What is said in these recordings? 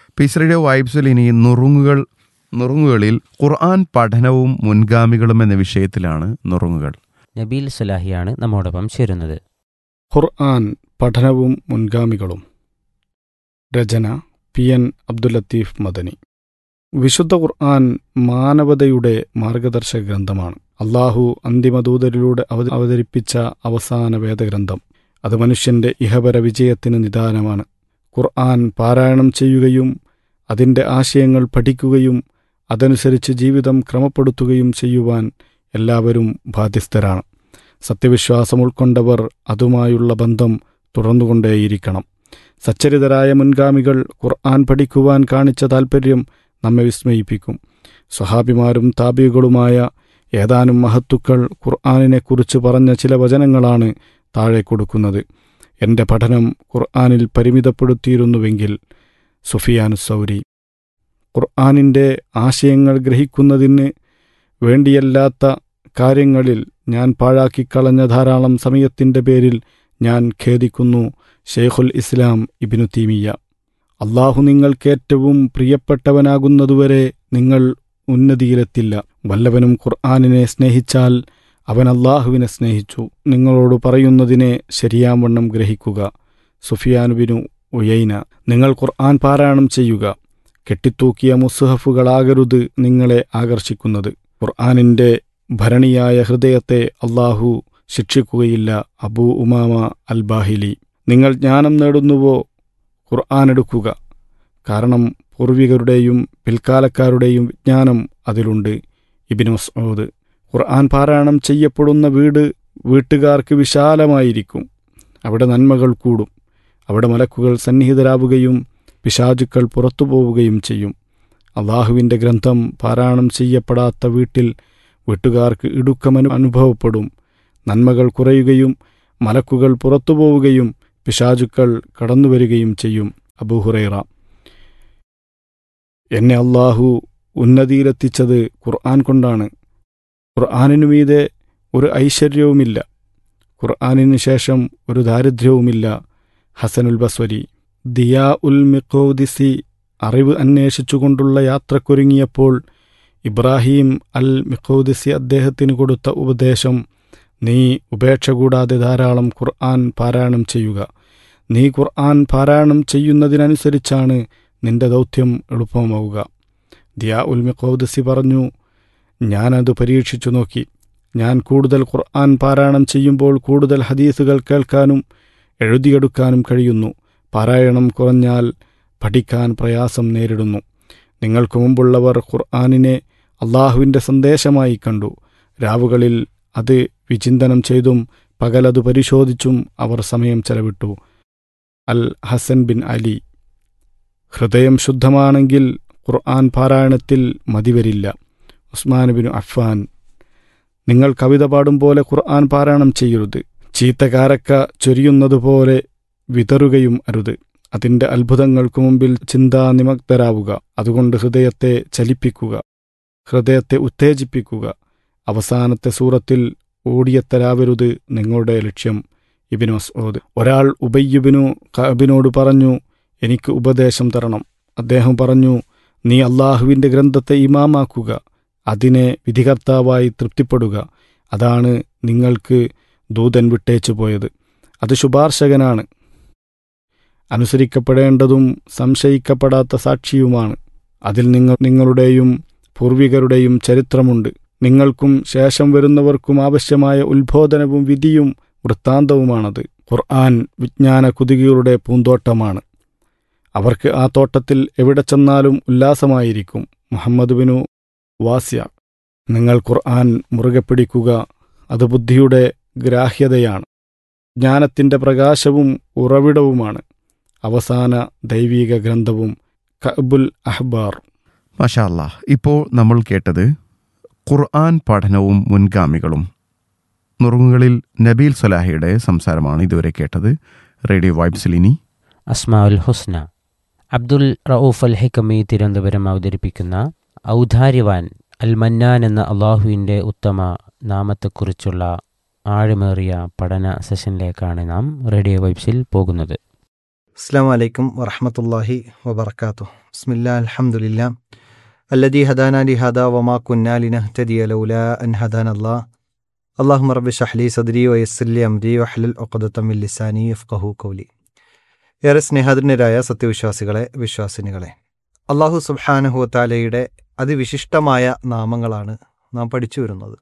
piece radio വൈബ്സിൽ ഇനി നുറുങ്ങുകൾ നുറുങ്ങുകളിൽ ഖുർആൻ പഠനവും മുൻഗാമികളും എന്ന വിഷയത്തിലാണ് നുറുങ്ങുകൾ നബീൽ സലാഹിയാണ് നമ്മോടൊപ്പം ചേരുന്നത് ഖുർആൻ പഠനവും മുൻഗാമികളും രചന പി എൻ അബ്ദുൽ ലത്തീഫ് മദനി വിശുദ്ധ ഖുർആൻ മാനവതയുടെ മാർഗദർശക ഗ്രന്ഥമാണ് അള്ളാഹു അന്തിമദൂതരിലൂടെ അവത- അവതരിപ്പിച്ച അവസാന വേദഗ്രന്ഥം അത് മനുഷ്യന്റെ ഇഹപര വിജയത്തിന് നിദാനമാണ് ഖുർആൻ പാരായണം ചെയ്യുകയും അതിൻ്റെ ആശയങ്ങൾ പഠിക്കുകയും അതനുസരിച്ച് ജീവിതം ക്രമപ്പെടുത്തുകയും ചെയ്യുവാൻ എല്ലാവരും ബാധ്യസ്ഥരാണ് സത്യവിശ്വാസം ഉൾക്കൊണ്ടവർ അതുമായുള്ള ബന്ധം തുറന്നുകൊണ്ടേയിരിക്കണം സച്ചരിതരായ മുൻഗാമികൾ ഖുർആൻ പഠിക്കുവാൻ കാണിച്ച താൽപ്പര്യം നമ്മെ വിസ്മയിപ്പിക്കും സ്വഹാബിമാരും താപികളുമായ ഏതാനും മഹത്തുക്കൾ ഖുർആാനിനെക്കുറിച്ച് പറഞ്ഞ ചില വചനങ്ങളാണ് താഴെ കൊടുക്കുന്നത് എൻ്റെ പഠനം ഖുർആാനിൽ പരിമിതപ്പെടുത്തിയിരുന്നുവെങ്കിൽ സുഫിയാനു സൗരി ഖുർആാനിൻ്റെ ആശയങ്ങൾ ഗ്രഹിക്കുന്നതിന് വേണ്ടിയല്ലാത്ത കാര്യങ്ങളിൽ ഞാൻ പാഴാക്കിക്കളഞ്ഞ ധാരാളം സമയത്തിൻ്റെ പേരിൽ ഞാൻ ഖേദിക്കുന്നു ഷെയ്ഖുൽ ഇസ്ലാം ഇബിനു തീമിയ അള്ളാഹു നിങ്ങൾക്കേറ്റവും പ്രിയപ്പെട്ടവനാകുന്നതുവരെ നിങ്ങൾ ഉന്നതിയിലെത്തില്ല വല്ലവനും ഖുർആാനിനെ സ്നേഹിച്ചാൽ അവൻ അള്ളാഹുവിനെ സ്നേഹിച്ചു നിങ്ങളോട് പറയുന്നതിനെ ശരിയാവണ്ണം ഗ്രഹിക്കുക സുഫിയാനുബിനു ഉയൈന നിങ്ങൾ ഖുർആൻ പാരായണം ചെയ്യുക കെട്ടിത്തൂക്കിയ മുസ്ഹഫുകളാകരുത് നിങ്ങളെ ആകർഷിക്കുന്നത് ഖുർആാനിൻ്റെ ഭരണിയായ ഹൃദയത്തെ അള്ളാഹു ശിക്ഷിക്കുകയില്ല അബൂ ഉമാമ അൽ ബാഹിലി നിങ്ങൾ ജ്ഞാനം നേടുന്നുവോ ഖുർആൻ എടുക്കുക കാരണം പൂർവികരുടെയും പിൽക്കാലക്കാരുടെയും വിജ്ഞാനം അതിലുണ്ട് ഇബിൻ മസ്ഊദ് ഖുർആൻ പാരായണം ചെയ്യപ്പെടുന്ന വീട് വീട്ടുകാർക്ക് വിശാലമായിരിക്കും അവിടെ നന്മകൾ കൂടും അവിടെ മലക്കുകൾ സന്നിഹിതരാവുകയും പിശാചുക്കൾ പുറത്തു പോവുകയും ചെയ്യും അള്ളാഹുവിൻ്റെ ഗ്രന്ഥം പാരായണം ചെയ്യപ്പെടാത്ത വീട്ടിൽ വീട്ടുകാർക്ക് ഇടുക്കമനു അനുഭവപ്പെടും നന്മകൾ കുറയുകയും മലക്കുകൾ പുറത്തു പോവുകയും പിശാചുക്കൾ കടന്നുവരികയും ചെയ്യും അബൂഹുറൈറ എന്നെ അള്ളാഹു ഉന്നതിയിലെത്തിച്ചത് ഖുർആൻ കൊണ്ടാണ് ഖുർആാനിനു മീതെ ഒരു ഐശ്വര്യവുമില്ല ഖുർആാനിന് ശേഷം ഒരു ദാരിദ്ര്യവുമില്ല ഹസനുൽ ബസ്വരി ദിയാ ഉൽ മിഖോദിസി അറിവ് അന്വേഷിച്ചുകൊണ്ടുള്ള യാത്രക്കൊരുങ്ങിയപ്പോൾ ഇബ്രാഹിം അൽ മിഖോദിസി അദ്ദേഹത്തിന് കൊടുത്ത ഉപദേശം നീ ഉപേക്ഷ കൂടാതെ ധാരാളം ഖുർആൻ പാരായണം ചെയ്യുക നീ ഖുർആൻ പാരായണം ചെയ്യുന്നതിനനുസരിച്ചാണ് നിന്റെ ദൗത്യം എളുപ്പമാവുക ദിയാ ഉൽ മിഖോദിസി പറഞ്ഞു ഞാനത് പരീക്ഷിച്ചു നോക്കി ഞാൻ കൂടുതൽ ഖുർആൻ പാരായണം ചെയ്യുമ്പോൾ കൂടുതൽ ഹദീസുകൾ കേൾക്കാനും എഴുതിയെടുക്കാനും കഴിയുന്നു പാരായണം കുറഞ്ഞാൽ പഠിക്കാൻ പ്രയാസം നേരിടുന്നു നിങ്ങൾക്ക് മുമ്പുള്ളവർ ഖുർആാനിനെ അള്ളാഹുവിൻ്റെ സന്ദേശമായി കണ്ടു രാവുകളിൽ അത് വിചിന്തനം ചെയ്തും പകലത് പരിശോധിച്ചും അവർ സമയം ചെലവിട്ടു അൽ ഹസൻ ബിൻ അലി ഹൃദയം ശുദ്ധമാണെങ്കിൽ ഖുർആൻ പാരായണത്തിൽ മതിവരില്ല ഉസ്മാൻ ബിൻ അഫ്ഫാൻ നിങ്ങൾ കവിത പാടും പോലെ ഖുർആൻ പാരായണം ചെയ്യരുത് ചീത്തകാരക്ക ചൊരിയുന്നതുപോലെ വിതറുകയും അരുത് അതിൻ്റെ അത്ഭുതങ്ങൾക്കു മുമ്പിൽ ചിന്താനിമഗ്ധരാവുക അതുകൊണ്ട് ഹൃദയത്തെ ചലിപ്പിക്കുക ഹൃദയത്തെ ഉത്തേജിപ്പിക്കുക അവസാനത്തെ സൂറത്തിൽ ഓടിയെത്തരാവരുത് നിങ്ങളുടെ ലക്ഷ്യം ഇബിനു മസ്ഊദ് ഒരാൾ ഉബയ്യുബിനു കഅബിനോട് പറഞ്ഞു എനിക്ക് ഉപദേശം തരണം അദ്ദേഹം പറഞ്ഞു നീ അള്ളാഹുവിൻ്റെ ഗ്രന്ഥത്തെ ഇമാമാക്കുക അതിനെ വിധികർത്താവായി തൃപ്തിപ്പെടുക അതാണ് നിങ്ങൾക്ക് ദൂതൻ വിട്ടേച്ചു പോയത് അത് ശുപാർശകനാണ് അനുസരിക്കപ്പെടേണ്ടതും സംശയിക്കപ്പെടാത്ത സാക്ഷിയുമാണ് അതിൽ നിങ്ങൾ നിങ്ങളുടെയും പൂർവികരുടെയും ചരിത്രമുണ്ട് നിങ്ങൾക്കും ശേഷം വരുന്നവർക്കും ആവശ്യമായ ഉത്ബോധനവും വിധിയും വൃത്താന്തവുമാണത് ഖുർആൻ വിജ്ഞാന കുതികളുടെ പൂന്തോട്ടമാണ് അവർക്ക് ആ തോട്ടത്തിൽ എവിടെ ചെന്നാലും ഉല്ലാസമായിരിക്കും മുഹമ്മദ് ബിനു വാസ്യ നിങ്ങൾ ഖുർആൻ മുറുകെ പിടിക്കുക അത് ബുദ്ധിയുടെ ഗ്രാഹ്യതയാണ് ജ്ഞാനത്തിൻ്റെ പ്രകാശവും ഉറവിടവുമാണ് അവസാന ദൈവീക ഗ്രന്ഥവും കഅബുൽ അഹ്ബാർ മാഷാ അല്ലാ ഇപ്പോൾ നമ്മൾ കേട്ടത് ഖുർആൻ പഠനവും മുൻഗാമികളും നുറുങ്ങുകളിൽ നബീൽ സലാഹിയുടെ സംസാരമാണ് ഇതുവരെ കേട്ടത് റേഡിയോ വൈബ്സിൽ ഇനി അസ്മാഉൽ ഹുസ്ന അബ്ദുൽ റൌഫ് അൽ ഹെക്കമി തിരുവനന്തപുരം അവതരിപ്പിക്കുന്ന ഔദാര്യവാൻ അൽ മന്നാൻ എന്ന അള്ളാഹുവിൻ്റെ ഉത്തമ നാമത്തെക്കുറിച്ചുള്ള ആഴമേറിയ പഠന സെഷനിലേക്കാണ് നാം റേഡിയോ വൈബ്സിൽ പോകുന്നത് അസ്സാം വലൈക്കും വറഹമത്തല്ലാഹി വബർക്കാത്തു ബിസ്മില്ലാ അൽഹംദുലില്ലാ അല്ലദി ഹദാന ലി ഹദാ വമാ കുന്നാ ലിനഹ്തദിയ ലൗലാ അൻ ഹദാന അല്ലാ അല്ലാഹുമ്മ റബ്ബി ഷഹ്ലി സദ്രി വയസ്സില്ലി അംരി വഹ്ലൽ ഉഖ്ദത്തം മിൻ ലിസാനി യഫ്ഖഹു ഖൗലി ഏറെ സ്നേഹധന്യരായ സത്യവിശ്വാസികളെ വിശ്വാസിനികളെ അള്ളാഹു സുബ്ഹാനഹു വതാലയുടെ അതിവിശിഷ്ടമായ നാമങ്ങളാണ് നാം പഠിച്ചു വരുന്നത്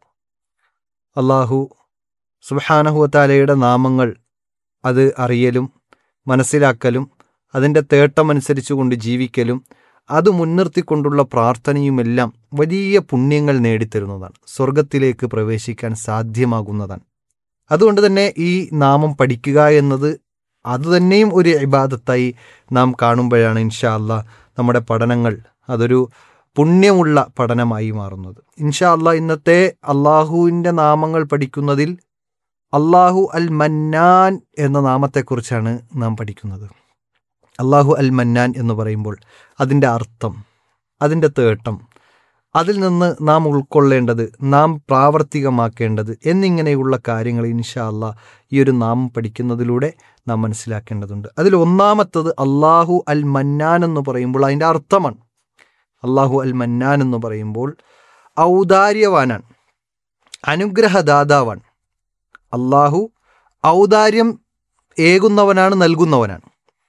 അള്ളാഹു സുബ്ഹാനഹു വതാലയുടെ നാമങ്ങൾ അത് അറിയലും മനസ്സിലാക്കലും അതിൻ്റെ തേട്ടമനുസരിച്ചുകൊണ്ട് ജീവിക്കലും അത് മുൻനിർത്തിക്കൊണ്ടുള്ള പ്രാർത്ഥനയുമെല്ലാം വലിയ പുണ്യങ്ങൾ നേടിത്തരുന്നതാണ് സ്വർഗത്തിലേക്ക് പ്രവേശിക്കാൻ സാധ്യമാകുന്നതാണ് അതുകൊണ്ട് തന്നെ ഈ നാമം പഠിക്കുക എന്നത് അതുതന്നെയും ഒരു ഇബാദത്തായി നാം കാണുമ്പോഴാണ് ഇൻഷാ അല്ലാ നമ്മുടെ പഠനങ്ങൾ അതൊരു പുണ്യമുള്ള പഠനമായി മാറുന്നത് ഇൻഷാ അല്ലാ ഇന്നത്തെ അള്ളാഹുവിൻ്റെ നാമങ്ങൾ പഠിക്കുന്നതിൽ അള്ളാഹു അൽ മന്നാൻ എന്ന നാമത്തെക്കുറിച്ചാണ് നാം പഠിക്കുന്നത് അള്ളാഹു അൽ മന്നാൻ എന്ന് പറയുമ്പോൾ അതിൻ്റെ അർത്ഥം അതിൻ്റെ തേട്ടം അതിൽ നിന്ന് നാം ഉൾക്കൊള്ളേണ്ടത് നാം പ്രാവർത്തികമാക്കേണ്ടത് എന്നിങ്ങനെയുള്ള കാര്യങ്ങൾ ഇൻഷാ അല്ലാ ഈ ഒരു നാമം പഠിക്കുന്നതിലൂടെ നാം മനസ്സിലാക്കേണ്ടതുണ്ട് അതിൽ ഒന്നാമത്തത് അള്ളാഹു അൽ മന്നാൻ എന്ന് പറയുമ്പോൾ അതിൻ്റെ അർത്ഥമാണ് അള്ളാഹു അൽ മന്നാൻ എന്ന് പറയുമ്പോൾ ഔദാര്യവാനാണ് അനുഗ്രഹദാതാവാണ് അള്ളാഹു ഔദാര്യം ഏകുന്നവനാണ് നൽകുന്നവനാണ്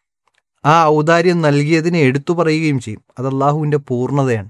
ആ ഔദാര്യം നൽകിയതിനെ എടുത്തു പറയുകയും ചെയ്യും അത് അള്ളാഹുവിൻ്റെ പൂർണ്ണതയാണ്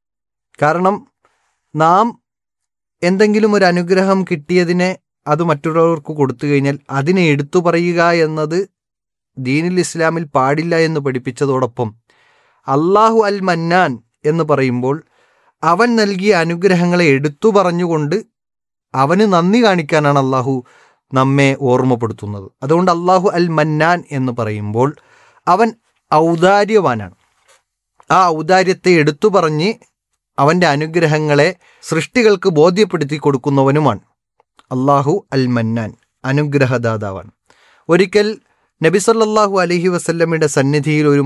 കാരണം നാം എന്തെങ്കിലും ഒരു അനുഗ്രഹം കിട്ടിയതിനെ അത് മറ്റുള്ളവർക്ക് കൊടുത്തു കഴിഞ്ഞാൽ അതിനെ എടുത്തു പറയുക എന്നത് ദീനുൽ ഇസ്ലാമിൽ പാടില്ല എന്ന് പഠിപ്പിച്ചതോടൊപ്പം അള്ളാഹു അൽ മന്നാൻ എന്ന് പറയുമ്പോൾ അവൻ നൽകിയ അനുഗ്രഹങ്ങളെ എടുത്തു പറഞ്ഞുകൊണ്ട് അവന് നന്ദി കാണിക്കാനാണ് അള്ളാഹു നമ്മെ ഓർമ്മപ്പെടുത്തുന്നത് അതുകൊണ്ട് അള്ളാഹു അൽ മന്നാൻ എന്ന് പറയുമ്പോൾ അവൻ ഔദാര്യവാനാണ് ആ ഔദാര്യത്തെ എടുത്തു പറഞ്ഞ് അവൻ്റെ അനുഗ്രഹങ്ങളെ സൃഷ്ടികൾക്ക് ബോധ്യപ്പെടുത്തി കൊടുക്കുന്നവനുമാണ് അള്ളാഹു അൽ മന്നാൻ അനുഗ്രഹദാതാവാണ് ഒരിക്കൽ നബിസല്ലാഹു അലഹി വസല്ലമയുടെ സന്നിധിയിൽ ഒരു